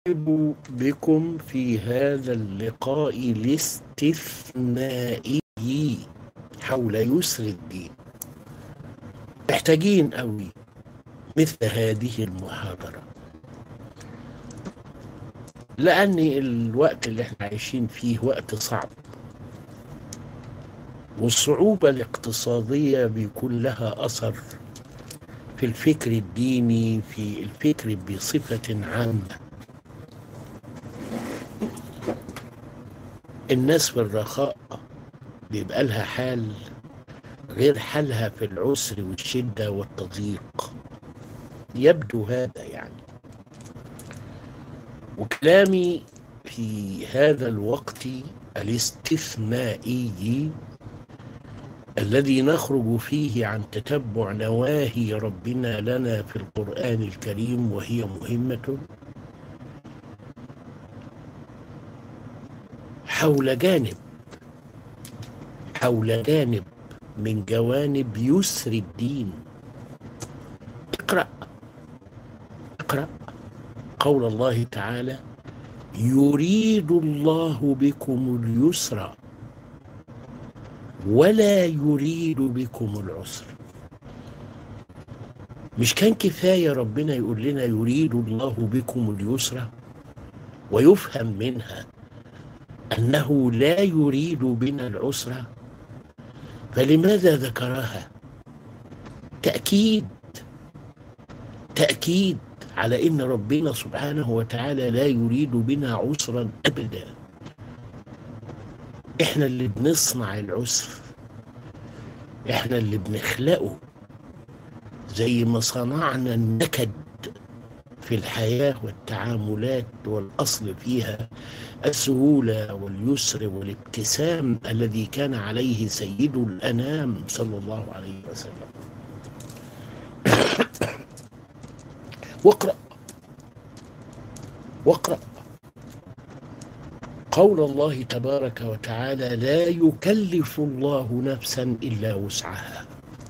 نرحب بكم في هذا اللقاء الاستثنائي حول يسر الدين محتاجين قوي مثل هذه المحاضرة لأن الوقت اللي احنا عايشين فيه وقت صعب والصعوبة الاقتصادية بيكون لها أثر في الفكر الديني في الفكر بصفة عامة الناس في الرخاء بيبقى لها حال غير حالها في العسر والشدة والتضييق يبدو هذا يعني وكلامي في هذا الوقت الاستثنائي الذي نخرج فيه عن تتبع نواهي ربنا لنا في القرآن الكريم وهي مهمة حول جانب حول جانب من جوانب يسر الدين اقرأ اقرأ قول الله تعالى يريد الله بكم اليسر ولا يريد بكم العسر مش كان كفاية ربنا يقول لنا يريد الله بكم اليسر ويفهم منها أنه لا يريد بنا العسر فلماذا ذكرها تأكيد تأكيد على إن ربنا سبحانه وتعالى لا يريد بنا عسرا أبدا إحنا اللي بنصنع العسر إحنا اللي بنخلقه زي ما صنعنا النكد في الحياة والتعاملات والأصل فيها السهولة واليسر والابتسام الذي كان عليه سيد الأنام صلى الله عليه وسلم واقرأ واقرأ قول الله تبارك وتعالى لا يكلف الله نفسا إلا وسعها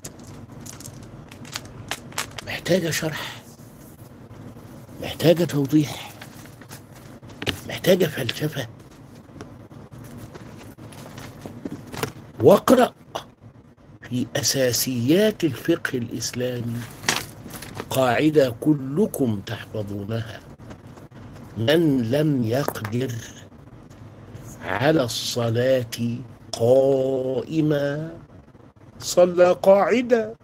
محتاجة شرح محتاجة توضيح محتاجة فلسفة واقرأ في أساسيات الفقه الإسلامي قاعدة كلكم تحفظونها من لم يقدر على الصلاة قائما صلى قاعدا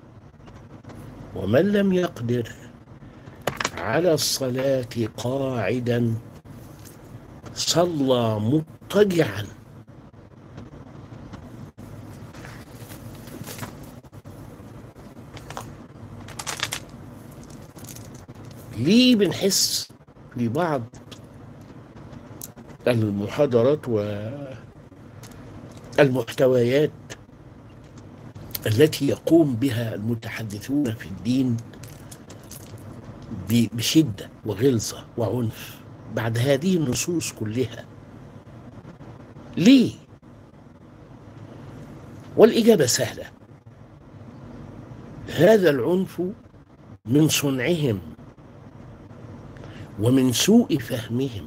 ومن لم يقدر على الصلاة قاعدا صلى مضطجعا ليه بنحس في بعض المحاضرات والمحتويات التي يقوم بها المتحدثون في الدين بشدة وغلظة وعنف بعد هذه النصوص كلها ليه والإجابة سهلة هذا العنف من صنعهم ومن سوء فهمهم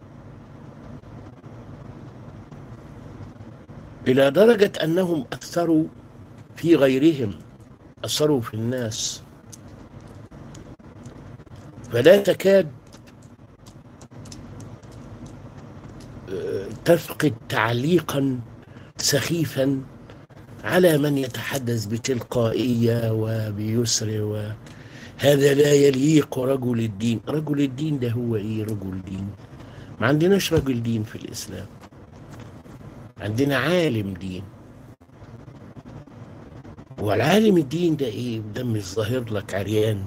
إلى درجة أنهم أثروا في غيرهم أثروا في الناس فلا تكاد تفقد تعليقا سخيفا على من يتحدث بتلقائية وبيسر وهذا لا يليق رجل الدين رجل الدين ده هو ايه رجل دين ما عندناش رجل دين في الإسلام عندنا عالم دين والعالم الدين ده ايه ده مش ظاهر لك عريان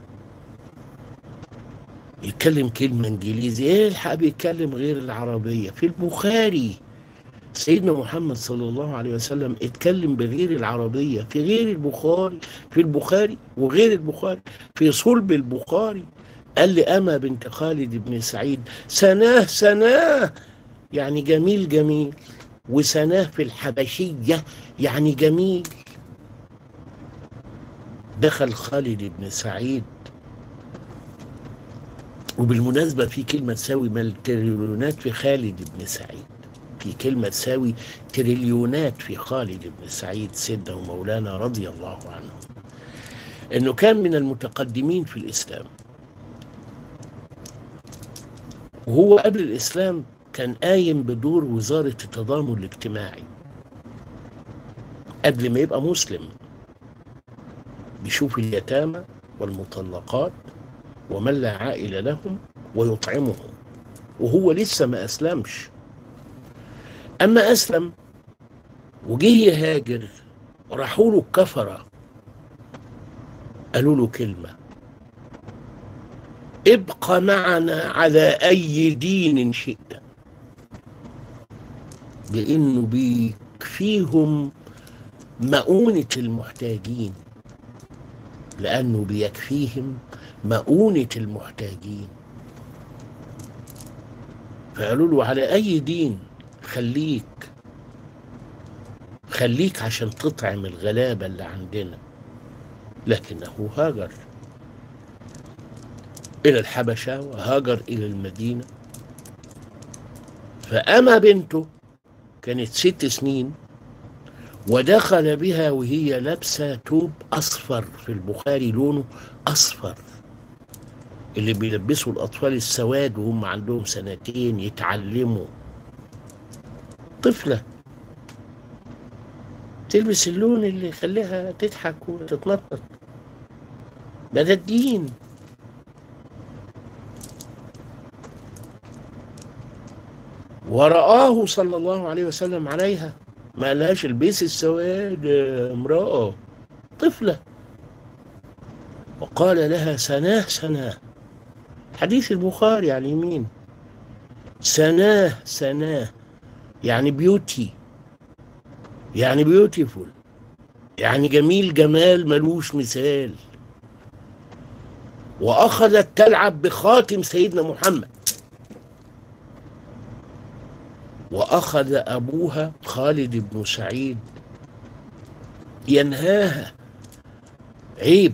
يتكلم كلمة انجليزي ايه الحق بيتكلم غير العربية في البخاري سيدنا محمد صلى الله عليه وسلم اتكلم بغير العربية في غير البخاري في البخاري وغير البخاري في صلب البخاري قال لي أما بنت خالد بن سعيد سناه سناه يعني جميل جميل وسناه في الحبشية يعني جميل دخل خالد بن سعيد وبالمناسبة في كلمة تساوي تريليونات في خالد بن سعيد في كلمة تساوي تريليونات في خالد بن سعيد سيدنا ومولانا رضي الله عنه انه كان من المتقدمين في الاسلام وهو قبل الاسلام كان قايم بدور وزارة التضامن الاجتماعي قبل ما يبقى مسلم بيشوف اليتامى والمطلقات ومن لا عائل لهم ويطعمهم وهو لسه ما أسلمش أما أسلم وجه يهاجر راحوا له الكفرة قالوا له كلمة ابق معنا على أي دين شئت لأنه بيكفيهم مؤونة المحتاجين لأنه بيكفيهم مؤونة المحتاجين فقالوا له على أي دين خليك خليك عشان تطعم الغلابة اللي عندنا لكنه هاجر إلى الحبشة وهاجر إلى المدينة فأما بنته كانت ست سنين ودخل بها وهي لابسة توب أصفر في البخاري لونه أصفر اللي بيلبسوا الأطفال السواد وهم عندهم سنتين يتعلموا طفلة تلبس اللون اللي يخليها تضحك وتتنطط ده ده الدين ورآه صلى الله عليه وسلم عليها ما قالهاش البسي السواد يا امرأة طفلة وقال لها سناه سناه حديث البخاري على اليمين سناه سناه يعني بيوتي يعني بيوتيفول يعني جميل جمال ملوش مثال وأخذت تلعب بخاتم سيدنا محمد وأخذ أبوها خالد بن سعيد ينهاها عيب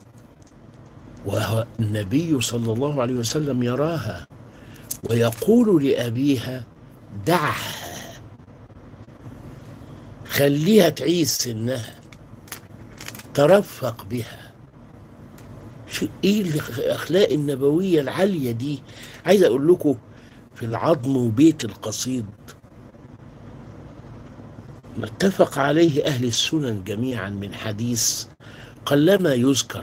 والنبي صلى الله عليه وسلم يراها ويقول لأبيها دعها خليها تعيش سنها ترفق بها شو ايه الاخلاق النبويه العاليه دي عايز اقول لكم في العظم وبيت القصيد ما اتفق عليه اهل السنن جميعا من حديث قلما يذكر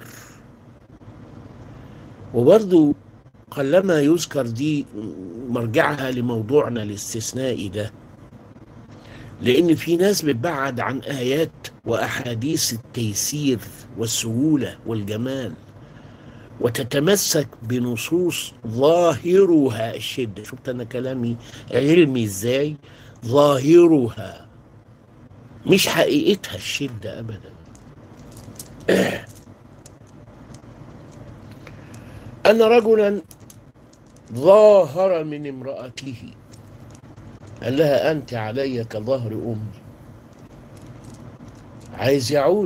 وبرضو قلما يذكر دي مرجعها لموضوعنا الاستثنائي ده لأن في ناس بتبعد عن آيات وأحاديث التيسير والسهولة والجمال وتتمسك بنصوص ظاهرها الشدة شفت أنا كلامي علمي إزاي ظاهرها مش حقيقتها الشدة أبدا أن رجلا ظاهر من امرأته قال لها أنت علي كظهر أمي عايز يعود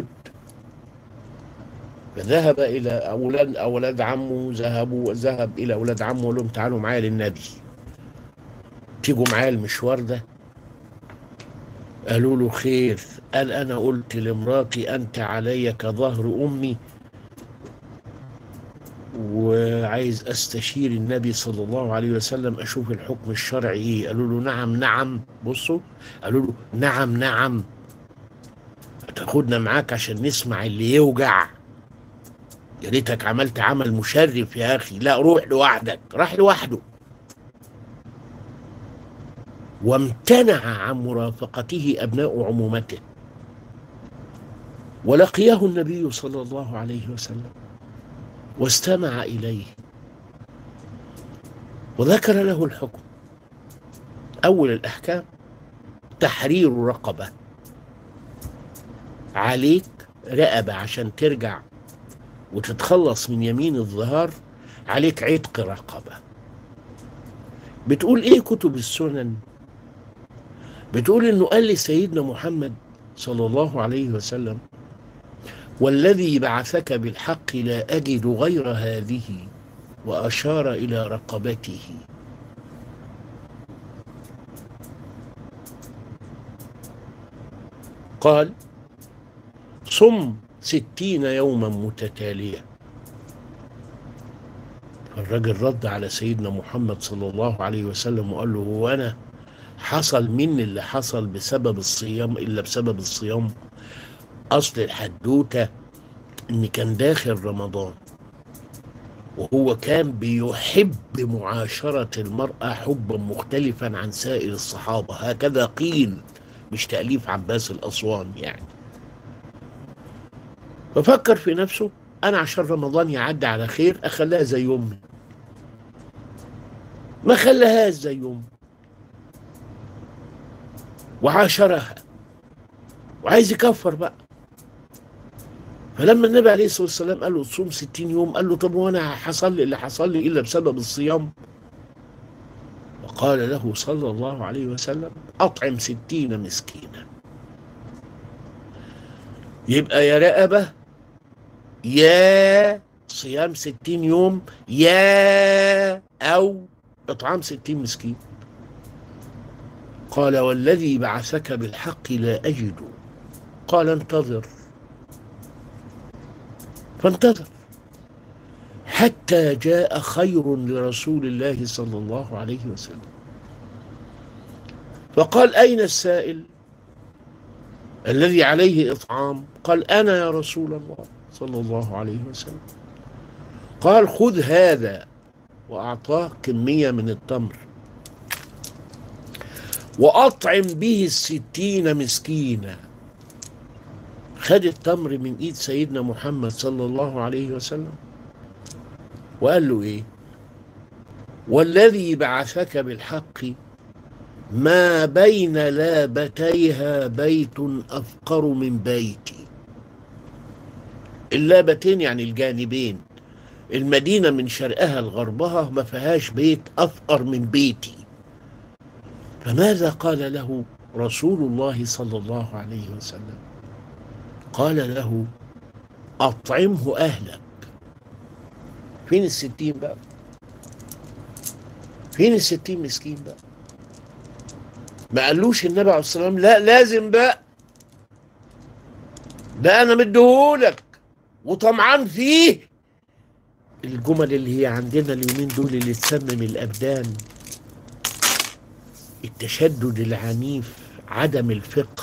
فذهب إلى أولاد أولاد عمه ذهبوا ذهب إلى أولاد عمه وقال لهم تعالوا معايا للنبي تيجوا معايا المشوار ده قالوا له خير قال أنا قلت لمراتي أنت علي كظهر أمي وعايز استشير النبي صلى الله عليه وسلم اشوف الحكم الشرعي ايه قالوا له نعم نعم بصوا قالوا له نعم نعم هتاخدنا معاك عشان نسمع اللي يوجع يا ريتك عملت عمل مشرف يا اخي لا روح لوحدك راح لوحده وامتنع عن مرافقته ابناء عمومته ولقيه النبي صلى الله عليه وسلم واستمع إليه وذكر له الحكم أول الأحكام تحرير رقبة عليك رقبة عشان ترجع وتتخلص من يمين الظهار عليك عتق رقبة بتقول ايه كتب السنن بتقول انه قال لسيدنا محمد صلى الله عليه وسلم والذي بعثك بالحق لا أجد غير هذه وأشار إلى رقبته قال صم ستين يوما متتالية فالرجل رد على سيدنا محمد صلى الله عليه وسلم وقال له هو أنا حصل مني اللي حصل بسبب الصيام إلا بسبب الصيام أصل الحدوتة إن كان داخل رمضان وهو كان بيحب معاشرة المرأة حبا مختلفا عن سائر الصحابة هكذا قيل مش تأليف عباس الأسوان يعني ففكر في نفسه أنا عشان رمضان يعدي على خير أخليها زي أمي ما خلاهاش زي أمي وعاشرها وعايز يكفر بقى فلما النبي عليه الصلاة والسلام قال له تصوم ستين يوم قال له طب وانا حصل لي اللي حصل لي إلا بسبب الصيام وقال له صلى الله عليه وسلم أطعم ستين مسكينا يبقى يا رقبة يا صيام ستين يوم يا أو إطعام ستين مسكين قال والذي بعثك بالحق لا أجد قال انتظر فانتظر حتى جاء خير لرسول الله صلى الله عليه وسلم فقال أين السائل الذي عليه إطعام قال أنا يا رسول الله صلى الله عليه وسلم قال خذ هذا وأعطاه كمية من التمر وأطعم به الستين مسكينا خد التمر من ايد سيدنا محمد صلى الله عليه وسلم وقال له ايه والذي بعثك بالحق ما بين لابتيها بيت افقر من بيتي اللابتين يعني الجانبين المدينة من شرقها لغربها ما فيهاش بيت أفقر من بيتي فماذا قال له رسول الله صلى الله عليه وسلم قال له أطعمه أهلك فين الستين بقى فين الستين مسكين بقى ما قالوش النبي عليه الصلاة والسلام لا لازم بقى ده أنا مديهولك وطمعان فيه الجمل اللي هي عندنا اليومين دول اللي تسمم الأبدان التشدد العنيف عدم الفقه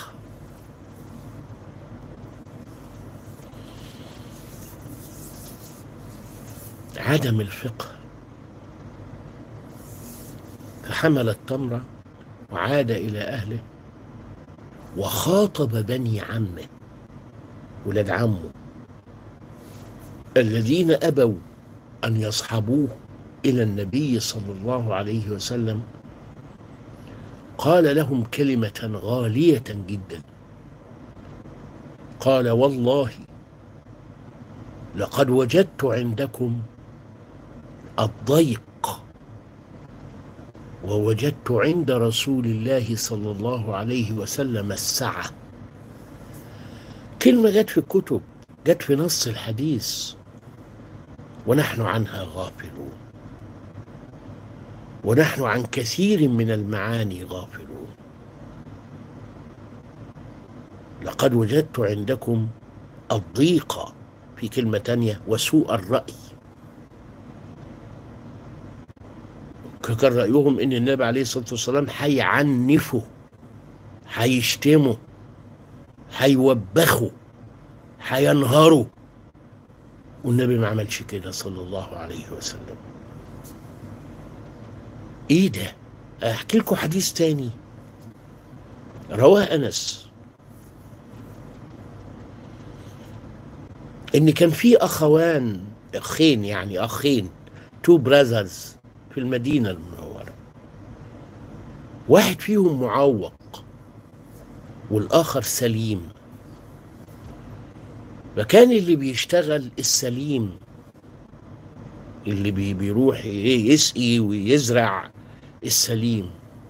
عدم الفقه فحمل التمر وعاد إلى أهله وخاطب بني عمه ولاد عمه الذين أبوا أن يصحبوه إلى النبي صلى الله عليه وسلم قال لهم كلمة غالية جدا قال والله لقد وجدت عندكم الضيق ووجدت عند رسول الله صلى الله عليه وسلم السعة كلمة جت في الكتب جت في نص الحديث ونحن عنها غافلون ونحن عن كثير من المعاني غافلون لقد وجدت عندكم الضيق في كلمة تانية وسوء الرأي كان رأيهم إن النبي عليه الصلاة والسلام هيعنفه هيشتمه هيوبخه هينهره والنبي ما عملش كده صلى الله عليه وسلم ايه ده احكي لكم حديث تاني رواه انس ان كان في اخوان اخين يعني اخين تو براذرز في المدينه المنوره واحد فيهم معوق والاخر سليم فكان اللي بيشتغل السليم اللي بي بيروح ايه يسقي ويزرع السليم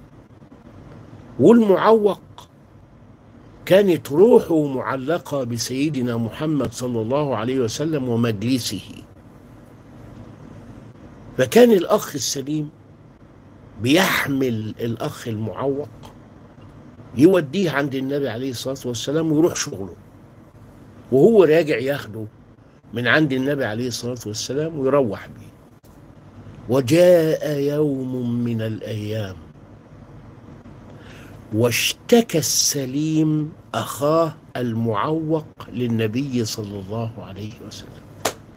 والمعوق كانت روحه معلقة بسيدنا محمد صلى الله عليه وسلم ومجلسه فكان الأخ السليم بيحمل الأخ المعوق يوديه عند النبي عليه الصلاة والسلام ويروح شغله وهو راجع ياخده من عند النبي عليه الصلاة والسلام ويروح بيه وجاء يوم من الأيام واشتكى السليم أخاه المعوق للنبي صلى الله عليه وسلم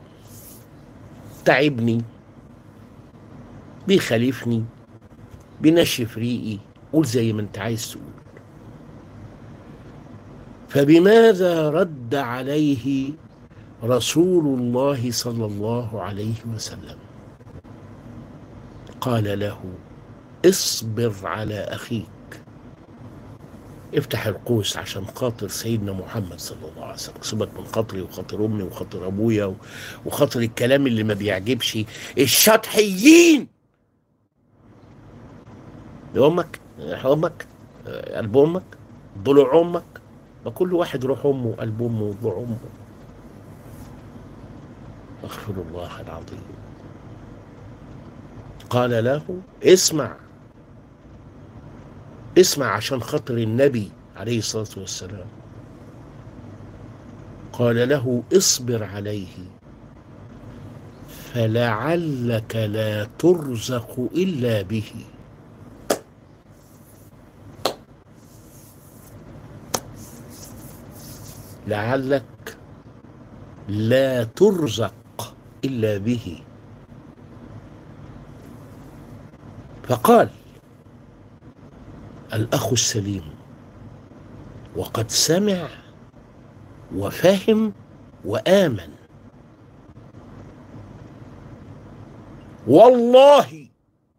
تعبني بيخالفني بنشف ريقي قول زي ما انت عايز تقول فبماذا رد عليه رسول الله صلى الله عليه وسلم قال له اصبر على اخيك افتح القوس عشان خاطر سيدنا محمد صلى الله عليه وسلم سيبك من خاطري وخاطر امي وخاطر ابويا وخاطر الكلام اللي ما بيعجبش الشطحيين امك امك قلب امك ضلوع امك ما كل واحد روح امه وقلب امه وضلوع امه اغفر الله العظيم قال له اسمع اسمع عشان خاطر النبي عليه الصلاة والسلام قال له اصبر عليه فلعلك لا ترزق إلا به لعلك لا ترزق إلا به فقال الأخ السليم وقد سمع وفهم وآمن والله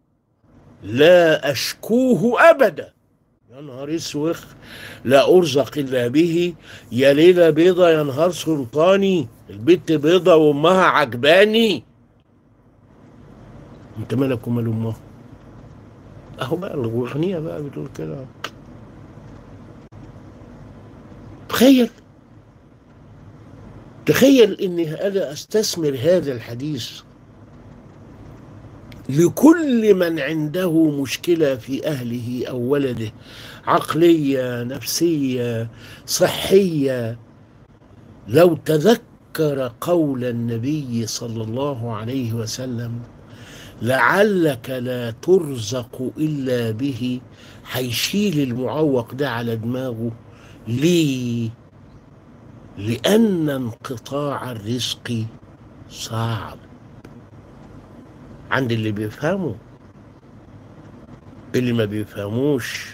لا أشكوه أبدا يا نهار اسوخ لا أرزق إلا به يا ليلة بيضة يا نهار سلطاني البت بيضة وأمها عجباني أنت مالك ومال أمها اهو بقى الاغنيه بقى بتقول كده تخيل تخيل اني انا استثمر هذا الحديث لكل من عنده مشكله في اهله او ولده عقليه نفسيه صحيه لو تذكر قول النبي صلى الله عليه وسلم لعلك لا ترزق إلا به هيشيل المعوق ده على دماغه ليه؟ لأن انقطاع الرزق صعب عند اللي بيفهموا اللي ما بيفهموش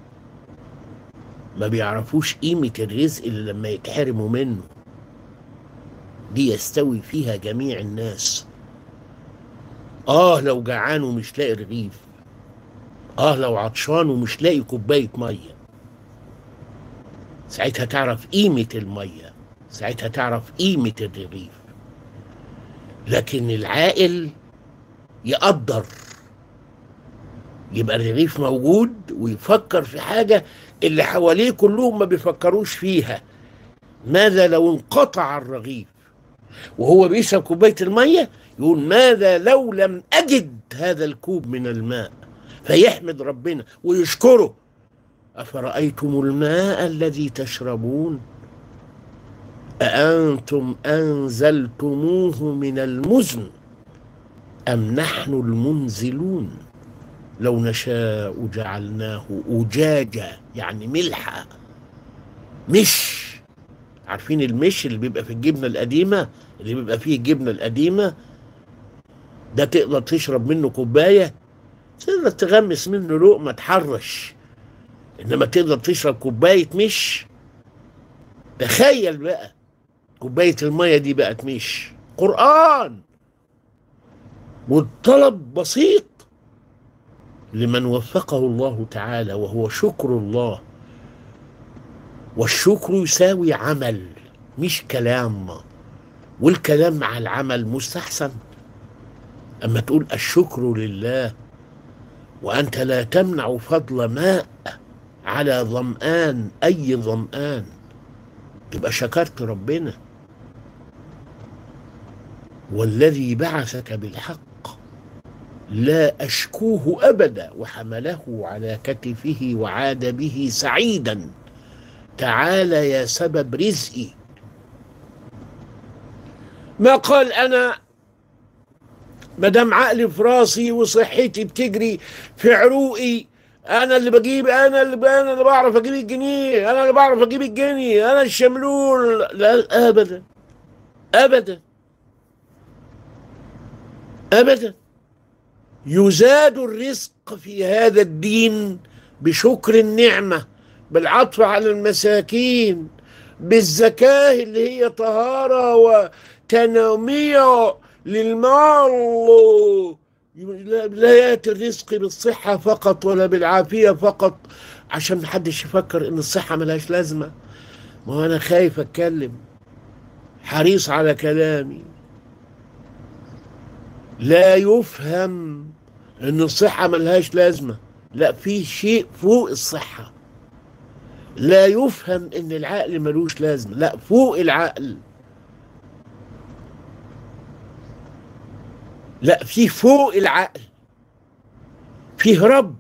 ما بيعرفوش قيمة الرزق اللي لما يتحرموا منه دي يستوي فيها جميع الناس اه لو جعان ومش لاقي رغيف اه لو عطشان ومش لاقي كوبايه ميه ساعتها تعرف قيمه الميه ساعتها تعرف قيمه الرغيف لكن العاقل يقدر يبقى الرغيف موجود ويفكر في حاجه اللي حواليه كلهم ما بيفكروش فيها ماذا لو انقطع الرغيف وهو بيشرب كوبايه الميه يقول ماذا لو لم أجد هذا الكوب من الماء فيحمد ربنا ويشكره أفرأيتم الماء الذي تشربون أأنتم أنزلتموه من المزن أم نحن المنزلون لو نشاء جعلناه أجاجا يعني ملحة مش عارفين المش اللي بيبقى في الجبنة القديمة اللي بيبقى فيه الجبنة القديمة ده تقدر تشرب منه كوباية تقدر تغمس منه لقمة تحرش إنما تقدر تشرب كوباية مش تخيل بقى كوباية المية دي بقت مش قرآن والطلب بسيط لمن وفقه الله تعالى وهو شكر الله والشكر يساوي عمل مش كلام والكلام مع العمل مستحسن أما تقول الشكر لله وأنت لا تمنع فضل ماء على ظمآن أي ظمآن تبقى شكرت ربنا والذي بعثك بالحق لا أشكوه أبدا وحمله على كتفه وعاد به سعيدا تعال يا سبب رزقي ما قال أنا مدام عقلي في راسي وصحتي بتجري في عروقي انا اللي بجيب انا اللي انا اللي بعرف اجيب الجنيه انا اللي بعرف اجيب الجنيه انا الشملول لا ابدا ابدا ابدا يزاد الرزق في هذا الدين بشكر النعمه بالعطف على المساكين بالزكاه اللي هي طهاره وتنميه للمال لا ياتي الرزق بالصحه فقط ولا بالعافيه فقط عشان محدش يفكر ان الصحه ملهاش لازمه ما هو انا خايف اتكلم حريص على كلامي لا يفهم ان الصحه ملهاش لازمه لا في شيء فوق الصحه لا يفهم ان العقل ملوش لازمه لا فوق العقل لا في فوق العقل فيه رب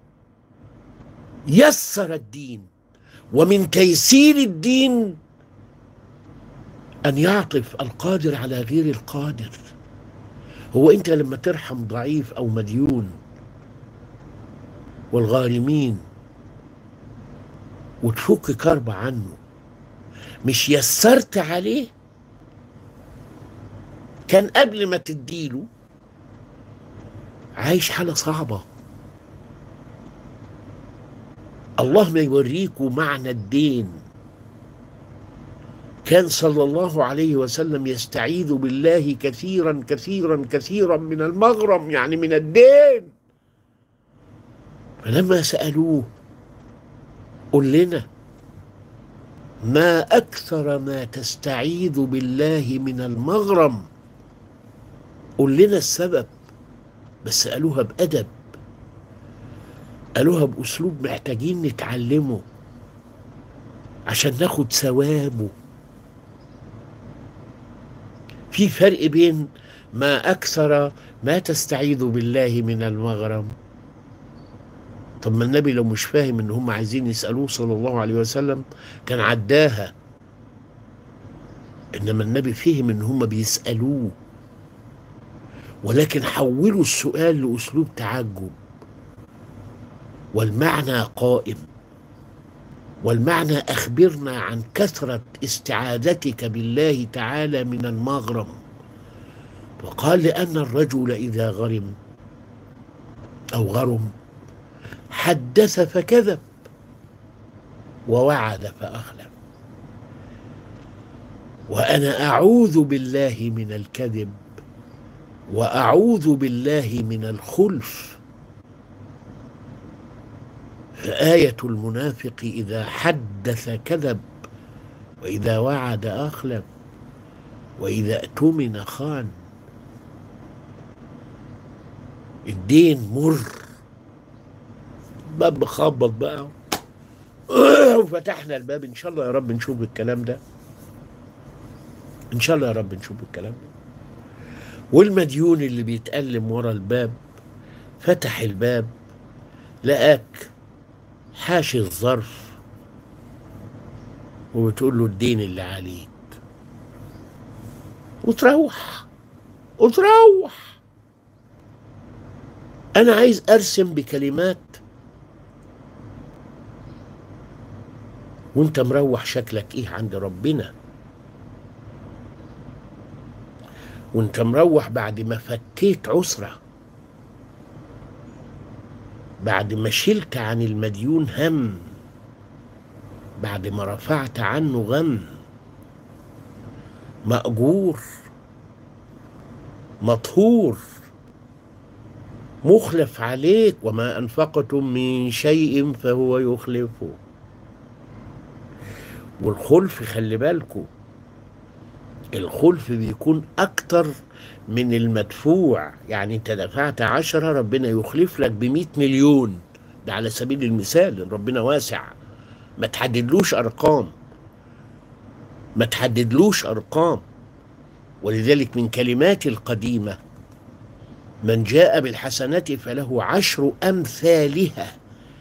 يسر الدين ومن تيسير الدين ان يعطف القادر على غير القادر هو انت لما ترحم ضعيف او مديون والغارمين وتفك كرب عنه مش يسرت عليه كان قبل ما تديله عايش حالة صعبة الله ما يوريكم معنى الدين كان صلى الله عليه وسلم يستعيذ بالله كثيرا كثيرا كثيرا من المغرم يعني من الدين فلما سألوه قل لنا ما أكثر ما تستعيذ بالله من المغرم قل لنا السبب بس قالوها بأدب قالوها بأسلوب محتاجين نتعلمه عشان ناخد ثوابه في فرق بين ما أكثر ما تستعيذ بالله من المغرم طب ما النبي لو مش فاهم ان هم عايزين يسألوه صلى الله عليه وسلم كان عداها انما النبي فهم ان هم بيسألوه ولكن حولوا السؤال لأسلوب تعجب والمعنى قائم والمعنى أخبرنا عن كثرة استعاذتك بالله تعالى من المغرم وقال لأن الرجل إذا غرم أو غرم حدث فكذب ووعد فأخلف وأنا أعوذ بالله من الكذب واعوذ بالله من الخلف فآية المنافق إذا حدث كذب وإذا وعد أخلف وإذا اؤتمن خان الدين مر باب بخبط بقى وفتحنا الباب إن شاء الله يا رب نشوف الكلام ده إن شاء الله يا رب نشوف الكلام ده والمديون اللي بيتألم ورا الباب فتح الباب لقاك حاشي الظرف وبتقول له الدين اللي عليك وتروح وتروح انا عايز ارسم بكلمات وانت مروح شكلك ايه عند ربنا وانت مروح بعد ما فكيت عسرة بعد ما شلت عن المديون هم بعد ما رفعت عنه غم مأجور مطهور مخلف عليك وما أنفقتم من شيء فهو يخلفه والخلف خلي بالكم الخلف بيكون أكتر من المدفوع يعني أنت دفعت عشرة ربنا يخلف لك بمئة مليون ده على سبيل المثال ربنا واسع ما تحددلوش أرقام ما تحددلوش أرقام ولذلك من كلمات القديمة من جاء بالحسنة فله عشر أمثالها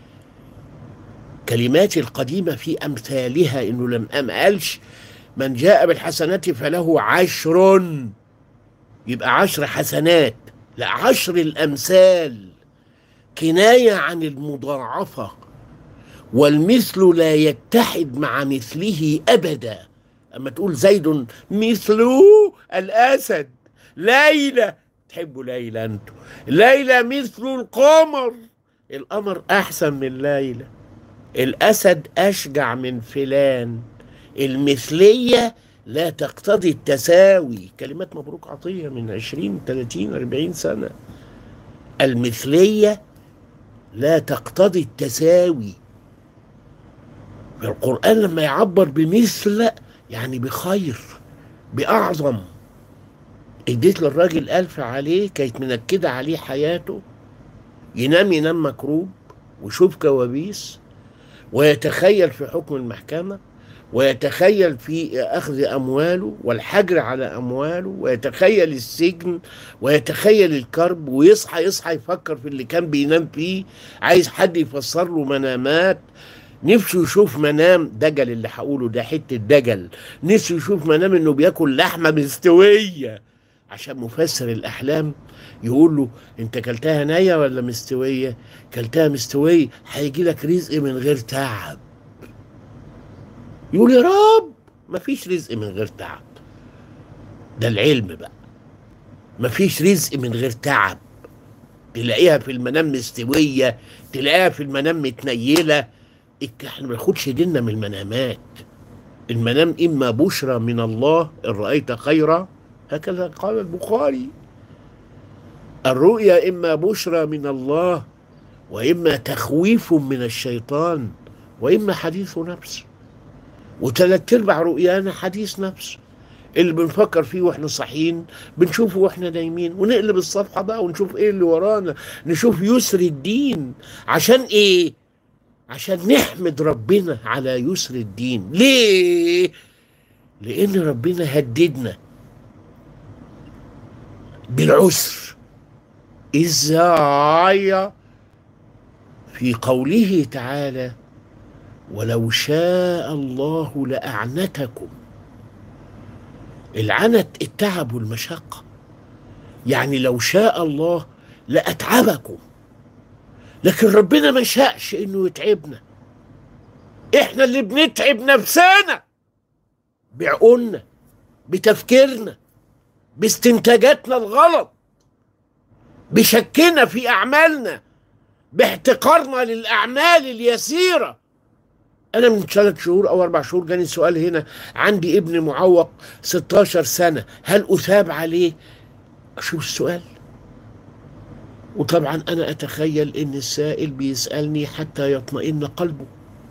كلمات القديمة في أمثالها إنه لم أم قالش من جاء بالحسنة فله عشر يبقى عشر حسنات لا عشر الأمثال كناية عن المضاعفة والمثل لا يتحد مع مثله أبدا أما تقول زيد مثله الأسد ليلى تحبوا ليلى أنتوا ليلى مثل القمر القمر أحسن من ليلى الأسد أشجع من فلان المثلية لا تقتضي التساوي كلمات مبروك عطية من 20 30 40 سنة المثلية لا تقتضي التساوي القرآن لما يعبر بمثل يعني بخير بأعظم اديت للراجل ألف عليه كانت منكدة عليه حياته ينام ينام مكروب ويشوف كوابيس ويتخيل في حكم المحكمة ويتخيل في أخذ أمواله والحجر على أمواله ويتخيل السجن ويتخيل الكرب ويصحى يصحى يفكر في اللي كان بينام فيه عايز حد يفسر له منامات نفسه يشوف منام دجل اللي هقوله ده حتة دجل نفسه يشوف منام انه بياكل لحمة مستوية عشان مفسر الأحلام يقول له انت كلتها نية ولا مستوية كلتها مستوية هيجي لك رزق من غير تعب يقول يا رب مفيش رزق من غير تعب ده العلم بقى مفيش رزق من غير تعب تلاقيها في المنام مستوية تلاقيها في المنام متنيلة احنا ما ناخدش ديننا من المنامات المنام إما بشرى من الله إن رأيت خيرا هكذا قال البخاري الرؤيا إما بشرى من الله وإما تخويف من الشيطان وإما حديث نفس وثلاث ارباع رؤيانا حديث نفس اللي بنفكر فيه واحنا صاحيين بنشوفه واحنا نايمين ونقلب الصفحه بقى ونشوف ايه اللي ورانا نشوف يسر الدين عشان ايه عشان نحمد ربنا على يسر الدين ليه لان ربنا هددنا بالعسر ازاي في قوله تعالى ولو شاء الله لأعنتكم العنت التعب والمشقة يعني لو شاء الله لأتعبكم لكن ربنا ما شاءش انه يتعبنا احنا اللي بنتعب نفسنا بعقولنا بتفكيرنا باستنتاجاتنا الغلط بشكنا في اعمالنا باحتقارنا للاعمال اليسيره انا من ثلاث شهور او اربع شهور جاني سؤال هنا عندي ابن معوق 16 سنه هل اثاب عليه اشوف السؤال وطبعا انا اتخيل ان السائل بيسالني حتى يطمئن قلبه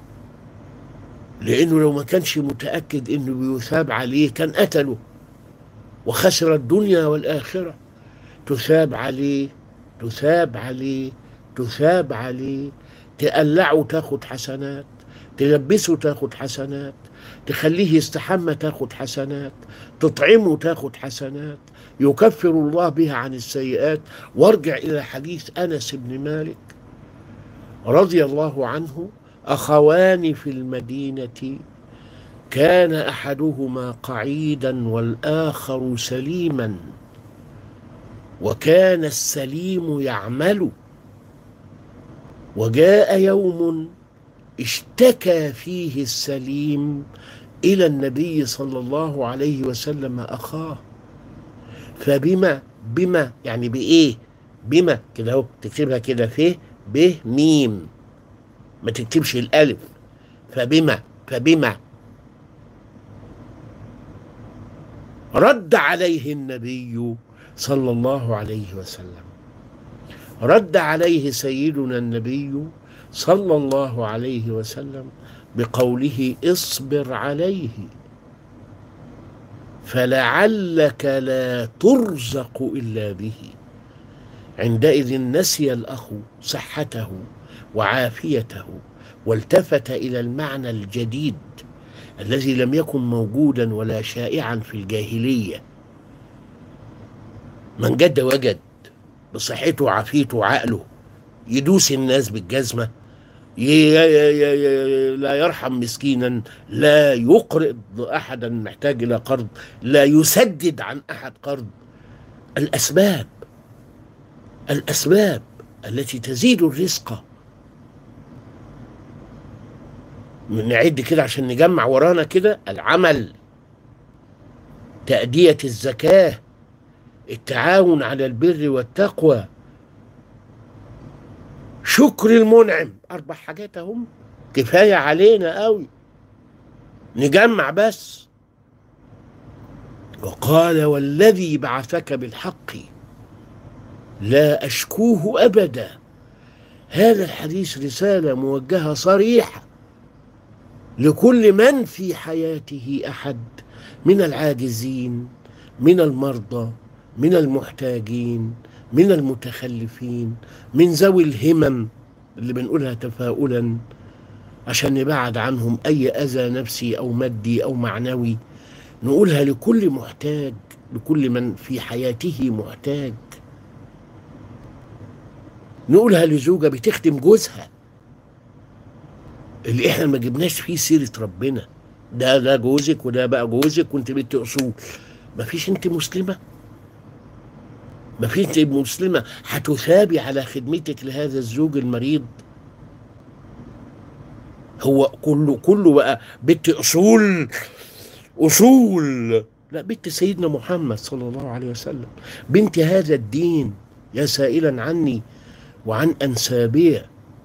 لانه لو ما كانش متاكد انه بيثاب عليه كان قتله وخسر الدنيا والاخره تثاب عليه تثاب عليه تثاب عليه تقلعه تاخد حسنات تلبسه تاخد حسنات تخليه يستحمى تاخد حسنات تطعمه تاخد حسنات يكفر الله بها عن السيئات وارجع إلى حديث أنس بن مالك رضي الله عنه أخوان في المدينة كان أحدهما قعيدا والآخر سليما وكان السليم يعمل وجاء يوم اشتكى فيه السليم إلى النبي صلى الله عليه وسلم أخاه فبما بما يعني بإيه بما كده اهو تكتبها كده ف ب ميم ما تكتبش الألف فبما فبما رد عليه النبي صلى الله عليه وسلم رد عليه سيدنا النبي صلى الله عليه وسلم بقوله اصبر عليه فلعلك لا ترزق الا به عندئذ نسي الاخ صحته وعافيته والتفت الى المعنى الجديد الذي لم يكن موجودا ولا شائعا في الجاهليه من جد وجد بصحته وعافيته وعقله يدوس الناس بالجزمة ي- ي- ي- ي- لا يرحم مسكينا لا يقرض أحدا محتاج إلى قرض لا يسدد عن أحد قرض الأسباب الأسباب التي تزيد الرزق نعد كده عشان نجمع ورانا كده العمل تأدية الزكاة التعاون على البر والتقوى شكر المنعم أربع حاجات أهم كفاية علينا قوي نجمع بس وقال والذي بعثك بالحق لا أشكوه أبدا هذا الحديث رسالة موجهة صريحة لكل من في حياته أحد من العاجزين من المرضى من المحتاجين من المتخلفين من ذوي الهمم اللي بنقولها تفاؤلا عشان نبعد عنهم أي أذى نفسي أو مادي أو معنوي نقولها لكل محتاج لكل من في حياته محتاج نقولها لزوجة بتخدم جوزها اللي احنا ما جبناش فيه سيرة ربنا ده ده جوزك وده بقى جوزك وانت بنت اصول ما فيش انت مسلمة ما فيش انت مسلمة هتثابي على خدمتك لهذا الزوج المريض هو كله كله بقى بنت اصول اصول لا بنت سيدنا محمد صلى الله عليه وسلم بنت هذا الدين يا سائلا عني وعن انسابيه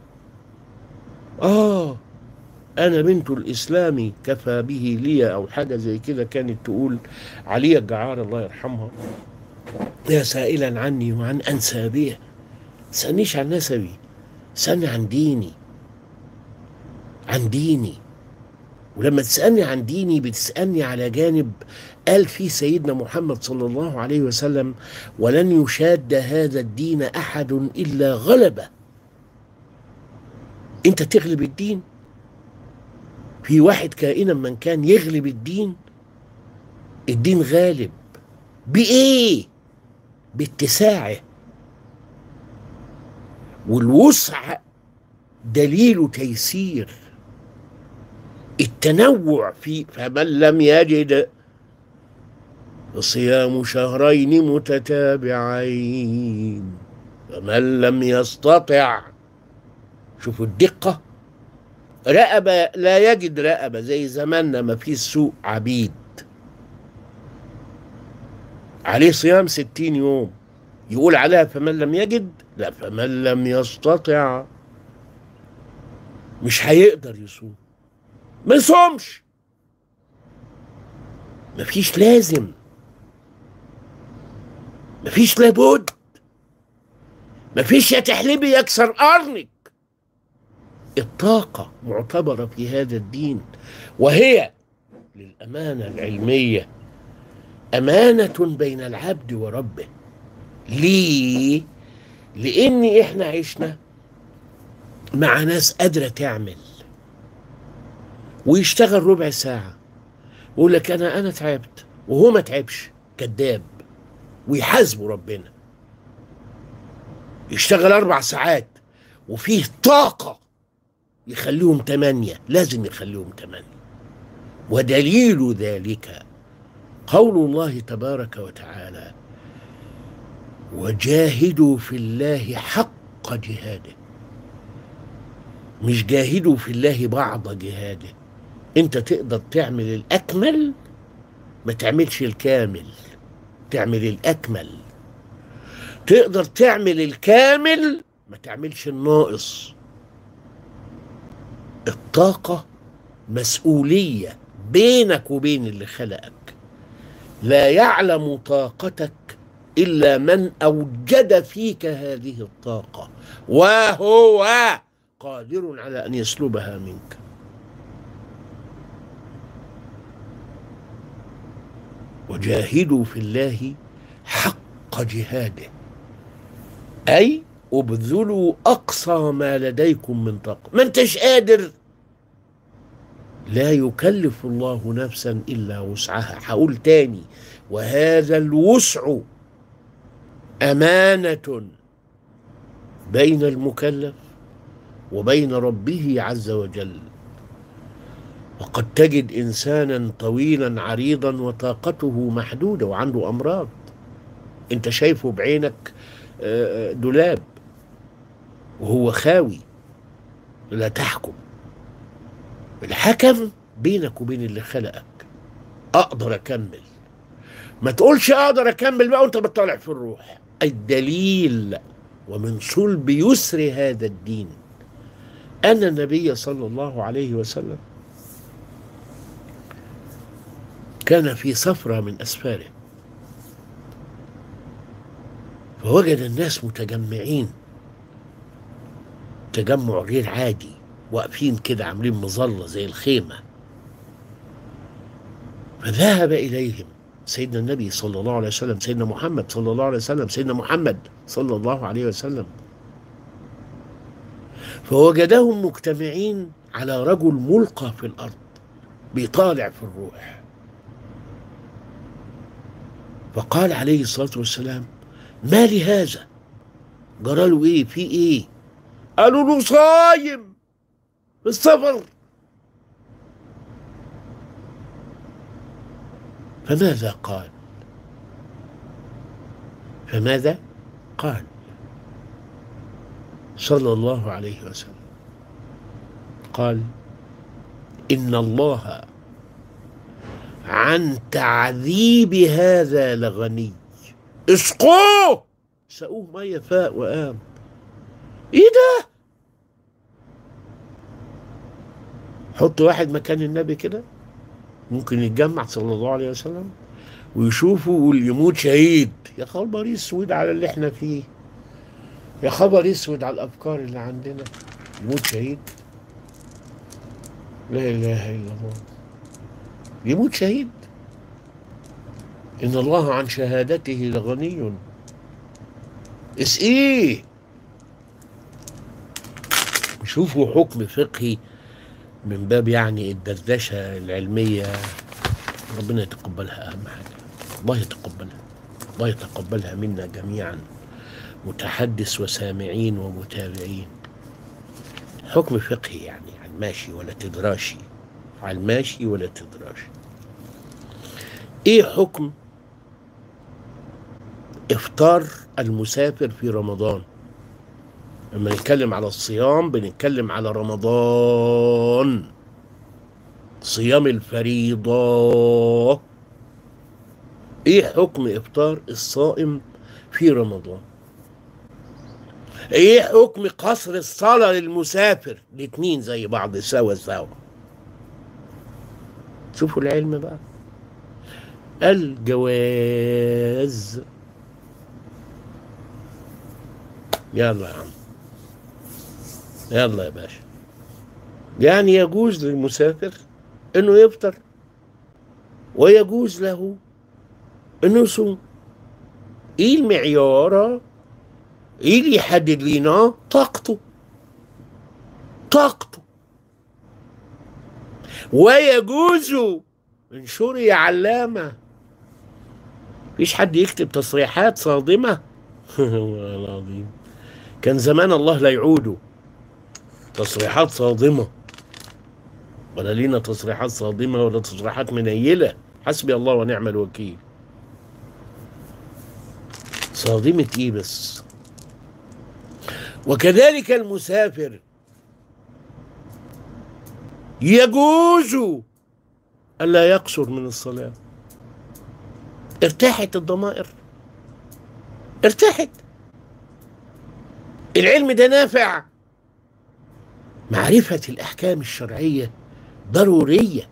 اه انا بنت الاسلام كفى به لي او حاجه زي كده كانت تقول علي الجعار الله يرحمها يا سائلا عني وعن انسابيه تسالنيش عن نسبي سألني عن ديني عن ديني ولما تسألني عن ديني بتسألني على جانب قال فيه سيدنا محمد صلى الله عليه وسلم ولن يشاد هذا الدين أحد إلا غلبه أنت تغلب الدين في واحد كائنا من كان يغلب الدين الدين غالب بإيه؟ باتساعه والوسع دليل تيسير التنوع في فمن لم يجد صيام شهرين متتابعين فمن لم يستطع شوفوا الدقة رقبة لا يجد رقبة زي زماننا ما في سوق عبيد عليه صيام ستين يوم يقول عليها فمن لم يجد لا فمن لم يستطع مش هيقدر يصوم ما يصومش مفيش لازم مفيش لابد مفيش يا تحلبي يكسر قرنك الطاقة معتبرة في هذا الدين وهي للأمانة العلمية أمانة بين العبد وربه ليه؟ لأن إحنا عشنا مع ناس قادرة تعمل ويشتغل ربع ساعة ويقول لك أنا أنا تعبت وهو ما تعبش كذاب ويحاسبوا ربنا يشتغل أربع ساعات وفيه طاقة يخليهم تمانية لازم يخليهم تمانية ودليل ذلك قول الله تبارك وتعالى وجاهدوا في الله حق جهاده مش جاهدوا في الله بعض جهاده انت تقدر تعمل الاكمل ما تعملش الكامل تعمل الاكمل تقدر تعمل الكامل ما تعملش الناقص الطاقة مسؤولية بينك وبين اللي خلقك لا يعلم طاقتك إلا من أوجد فيك هذه الطاقة وهو قادر على أن يسلبها منك وجاهدوا في الله حق جهاده أي ابذلوا أقصى ما لديكم من طاقة ما انتش قادر لا يكلف الله نفسا إلا وسعها هقول تاني وهذا الوسع أمانة بين المكلف وبين ربه عز وجل وقد تجد انسانا طويلا عريضا وطاقته محدوده وعنده امراض انت شايفه بعينك آه، دولاب وهو خاوي لا تحكم الحكم بينك وبين اللي خلقك اقدر اكمل ما تقولش اقدر اكمل بقى وانت بتطالع في الروح الدليل ومن صلب يسر هذا الدين ان النبي صلى الله عليه وسلم كان في سفرة من أسفاره فوجد الناس متجمعين تجمع غير عادي واقفين كده عاملين مظلة زي الخيمة فذهب إليهم سيدنا النبي صلى الله عليه وسلم سيدنا محمد صلى الله عليه وسلم سيدنا محمد صلى الله عليه وسلم فوجدهم مجتمعين على رجل ملقى في الأرض بيطالع في الروح فقال عليه الصلاة والسلام ما لهذا جرى له ايه في ايه قالوا له صايم في السفر فماذا قال فماذا قال صلى الله عليه وسلم قال ان الله عن تعذيب هذا لغني اسقوه سقوه ميه فاء وقام ايه ده حط واحد مكان النبي كده ممكن يتجمع صلى الله عليه وسلم ويشوفه ويقول يموت شهيد يا خبر اسود على اللي احنا فيه يا خبر اسود على الافكار اللي عندنا يموت شهيد لا اله الا الله يموت شهيد ان الله عن شهادته لغني اسقيه شوفوا حكم فقهي من باب يعني الدردشه العلميه ربنا يتقبلها اهم حاجه الله يتقبلها الله يتقبلها منا جميعا متحدث وسامعين ومتابعين حكم فقهي يعني على الماشي ولا تدراشي على الماشي ولا تدراشي ايه حكم افطار المسافر في رمضان لما نتكلم على الصيام بنتكلم على رمضان صيام الفريضة ايه حكم افطار الصائم في رمضان ايه حكم قصر الصلاة للمسافر الاتنين زي بعض سوا سوا شوفوا العلم بقى الجواز يلا يا عم يلا يا باشا يعني يجوز للمسافر انه يفطر ويجوز له انه يصوم ايه المعيار ايه اللي يحدد لنا طاقته طاقته ويجوز انشر يا علامة مفيش حد يكتب تصريحات صادمة والله العظيم كان زمان الله لا يعوده تصريحات صادمة ولا لينا تصريحات صادمة ولا تصريحات منيلة حسبي الله ونعم الوكيل صادمة ايه بس وكذلك المسافر يجوز ألا يقصر من الصلاة ارتاحت الضمائر ارتاحت العلم ده نافع معرفة الأحكام الشرعية ضرورية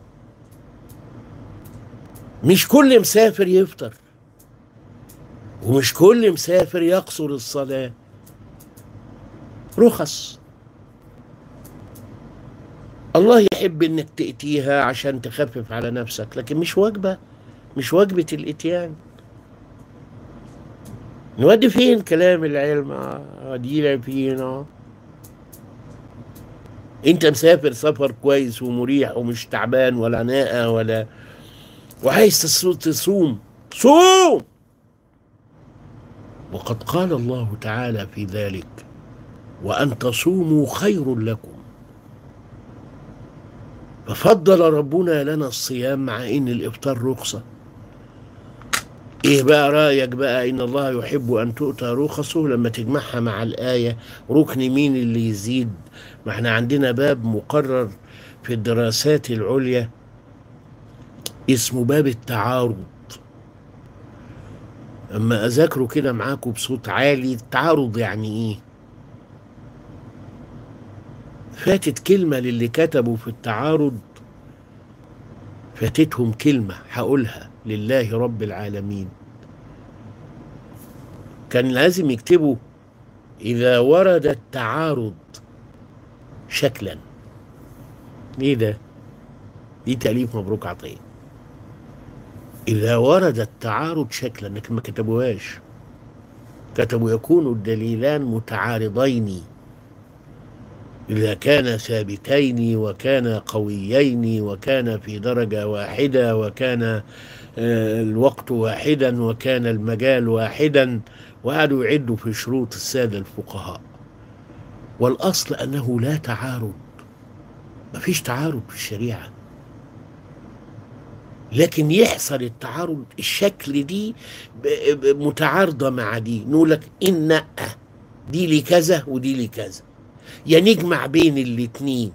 مش كل مسافر يفطر ومش كل مسافر يقصر الصلاة رخص الله يحب انك تأتيها عشان تخفف على نفسك لكن مش واجبة مش واجبة الاتيان نودي فين كلام العلم ودينا فينا انت مسافر سفر كويس ومريح ومش تعبان ولا ناقة ولا وعايز تصوم صوم وقد قال الله تعالى في ذلك وأن تصوموا خير لكم ففضل ربنا لنا الصيام مع ان الافطار رخصه ايه بقى رايك بقى ان الله يحب ان تؤتى رخصه لما تجمعها مع الايه ركن مين اللي يزيد ما احنا عندنا باب مقرر في الدراسات العليا اسمه باب التعارض اما اذاكره كده معاكم بصوت عالي التعارض يعني ايه فاتت كلمة للي كتبوا في التعارض فاتتهم كلمة هقولها لله رب العالمين كان لازم يكتبوا إذا ورد التعارض شكلا ايه ده دي تأليف مبروك عطية إذا ورد التعارض شكلا لكن ما كتبوهاش كتبوا يكون الدليلان متعارضين إذا كان ثابتين وكان قويين وكان في درجة واحدة وكان الوقت واحدا وكان المجال واحدا وقعدوا يعدوا في شروط السادة الفقهاء والأصل أنه لا تعارض ما فيش تعارض في الشريعة لكن يحصل التعارض الشكل دي متعارضة مع دي نقول لك إن دي لي كذا ودي لي كذا يا نجمع بين الاتنين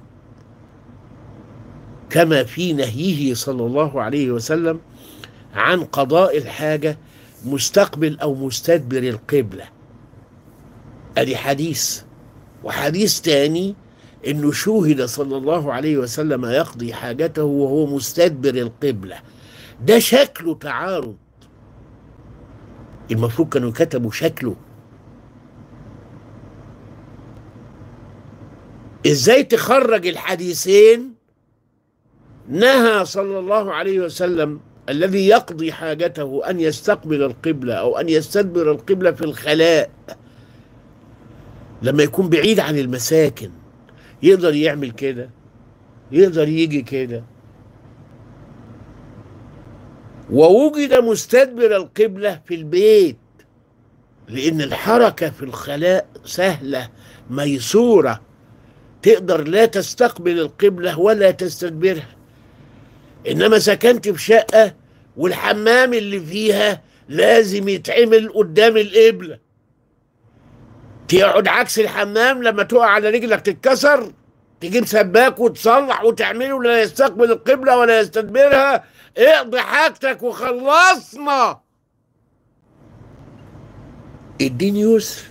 كما في نهيه صلى الله عليه وسلم عن قضاء الحاجة مستقبل أو مستدبر القبلة أدي حديث وحديث تاني انه شوهد صلى الله عليه وسلم يقضي حاجته وهو مستدبر القبلة ده شكله تعارض المفروض كانوا كتبوا شكله ازاي تخرج الحديثين نهى صلى الله عليه وسلم الذي يقضي حاجته ان يستقبل القبله او ان يستدبر القبله في الخلاء لما يكون بعيد عن المساكن يقدر يعمل كده يقدر يجي كده ووجد مستدبر القبله في البيت لان الحركه في الخلاء سهله ميسوره تقدر لا تستقبل القبلة ولا تستدبرها إنما سكنت في شقة والحمام اللي فيها لازم يتعمل قدام القبلة تقعد عكس الحمام لما تقع على رجلك تتكسر تجيب سباك وتصلح وتعمله لا يستقبل القبلة ولا يستدبرها اقضي حاجتك وخلصنا الدين يسر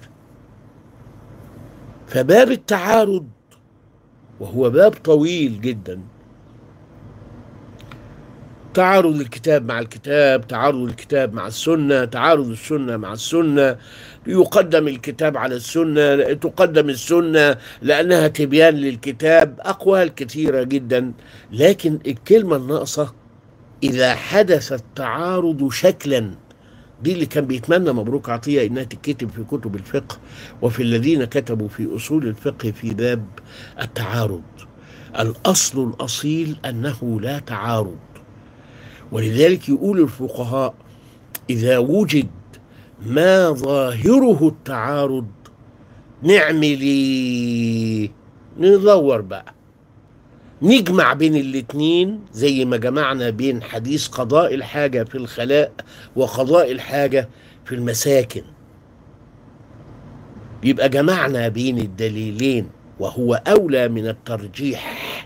فباب التعارض وهو باب طويل جدا تعارض الكتاب مع الكتاب تعارض الكتاب مع السنة تعارض السنة مع السنة يقدم الكتاب على السنة تقدم السنة لأنها تبيان للكتاب أقوال كثيرة جدا لكن الكلمة الناقصة إذا حدث التعارض شكلا دي اللي كان بيتمنى مبروك عطية إنها تتكتب في كتب الفقه وفي الذين كتبوا في أصول الفقه في باب التعارض الأصل الأصيل أنه لا تعارض ولذلك يقول الفقهاء إذا وجد ما ظاهره التعارض نعمل إيه؟ ندور بقى نجمع بين الاتنين زي ما جمعنا بين حديث قضاء الحاجة في الخلاء وقضاء الحاجة في المساكن يبقى جمعنا بين الدليلين وهو أولى من الترجيح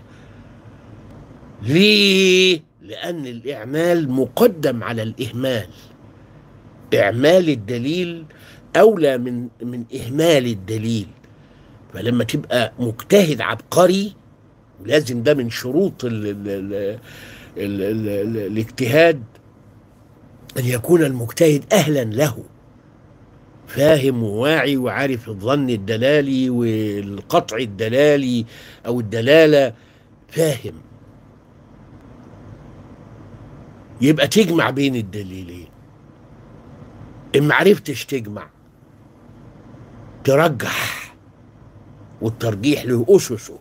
ليه؟ لأن الإعمال مقدم على الإهمال إعمال الدليل أولى من من إهمال الدليل فلما تبقى مجتهد عبقري ولازم ده من شروط ال ال ال ال ال ال الاجتهاد أن يكون المجتهد أهلا له فاهم وواعي وعارف الظن الدلالي والقطع الدلالي أو الدلالة فاهم يبقى تجمع بين الدليلين إن معرفتش تجمع ترجح والترجيح له أسسه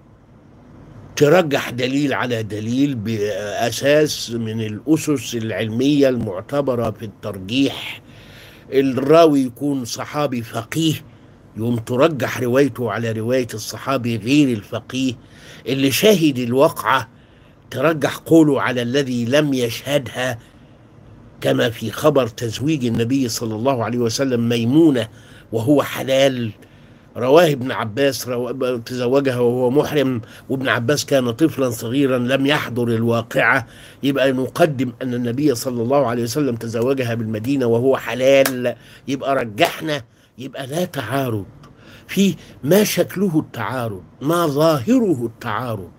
ترجح دليل على دليل بأساس من الأسس العلمية المعتبرة في الترجيح الراوي يكون صحابي فقيه يقوم ترجح روايته على رواية الصحابي غير الفقيه اللي شهد الواقعة ترجح قوله على الذي لم يشهدها كما في خبر تزويج النبي صلى الله عليه وسلم ميمونة وهو حلال رواه ابن عباس رو... تزوجها وهو محرم وابن عباس كان طفلا صغيرا لم يحضر الواقعة يبقى نقدم أن النبي صلى الله عليه وسلم تزوجها بالمدينة وهو حلال يبقى رجحنا يبقى لا تعارض في ما شكله التعارض ما ظاهره التعارض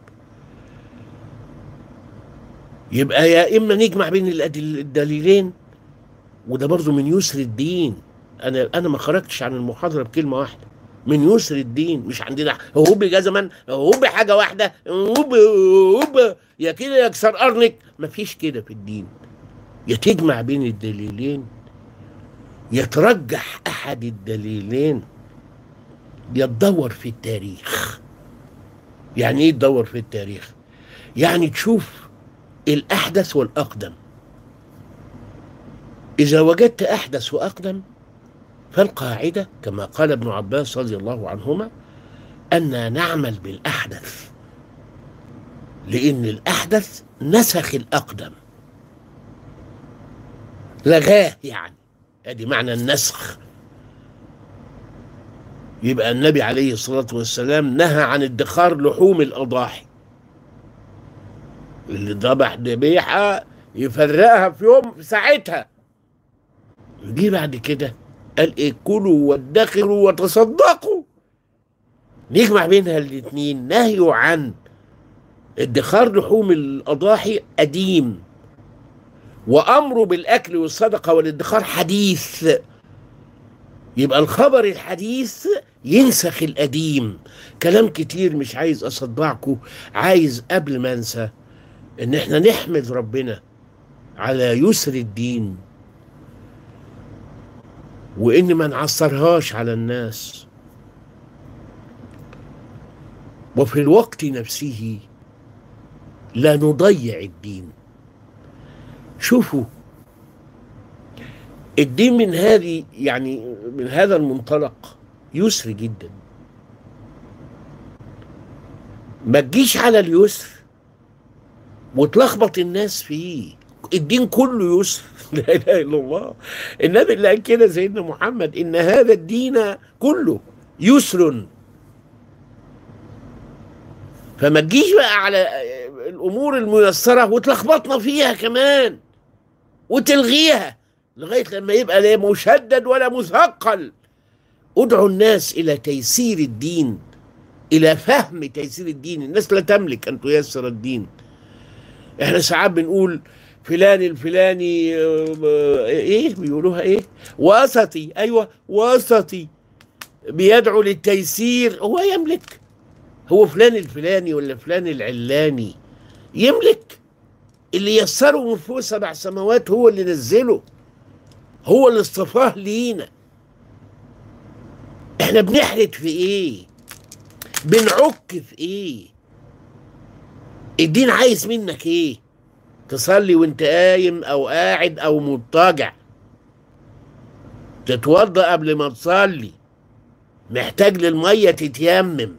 يبقى يا إما نجمع بين الدليلين وده برضه من يسر الدين أنا أنا ما خرجتش عن المحاضرة بكلمة واحدة من يسر الدين مش عندنا هو بجزما هو بحاجة واحدة هو هو يا كده يكسر قرنك مفيش كده في الدين يا تجمع بين الدليلين يترجح أحد الدليلين يتدور في التاريخ يعني ايه تدور في التاريخ يعني تشوف الأحدث والأقدم إذا وجدت أحدث وأقدم فالقاعدة كما قال ابن عباس رضي الله عنهما أن نعمل بالأحدث لأن الأحدث نسخ الأقدم لغاه يعني ادي معنى النسخ يبقى النبي عليه الصلاة والسلام نهى عن ادخار لحوم الأضاحي اللي ذبح ذبيحة يفرقها في يوم في ساعتها جه بعد كده قال ايه كلوا وادخروا وتصدقوا نجمع بينها الاثنين نهي عن ادخار لحوم الأضاحي قديم وأمره بالأكل والصدقة والادخار حديث يبقى الخبر الحديث ينسخ القديم كلام كتير مش عايز أصدعكم عايز قبل ما أنسى إن إحنا نحمد ربنا على يسر الدين وإن ما نعصرهاش على الناس وفي الوقت نفسه لا نضيع الدين شوفوا الدين من هذه يعني من هذا المنطلق يسر جدا ما تجيش على اليسر وتلخبط الناس فيه الدين كله يسر لا اله الا الله النبي اللي قال كده سيدنا محمد ان هذا الدين كله يسر فما تجيش بقى على الامور الميسره وتلخبطنا فيها كمان وتلغيها لغايه لما يبقى لا مشدد ولا مثقل ادعوا الناس الى تيسير الدين الى فهم تيسير الدين الناس لا تملك ان تيسر الدين احنا ساعات بنقول فلان الفلاني ايه بيقولوها ايه وسطي ايوه وسطي بيدعو للتيسير هو يملك هو فلان الفلاني ولا فلان العلاني يملك اللي يسره من فوق سبع سماوات هو اللي نزله هو اللي اصطفاه لينا احنا بنحرد في ايه بنعك في ايه الدين عايز منك ايه تصلي وانت قايم او قاعد او مضطجع تتوضا قبل ما تصلي محتاج للميه تتيمم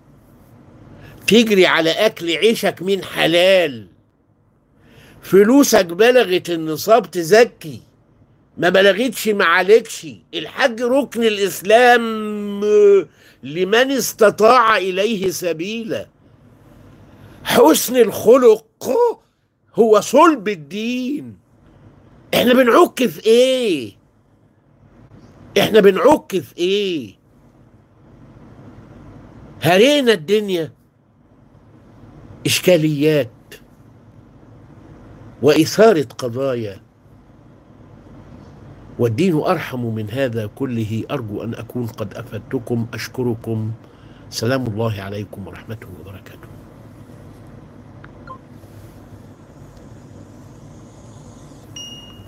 تجري على اكل عيشك من حلال فلوسك بلغت النصاب تزكي ما بلغتش ما عليكش الحج ركن الاسلام لمن استطاع اليه سبيلا حسن الخلق هو صلب الدين احنا بنعك في ايه احنا بنعك في ايه هرينا الدنيا اشكاليات واثاره قضايا والدين ارحم من هذا كله ارجو ان اكون قد افدتكم اشكركم سلام الله عليكم ورحمته وبركاته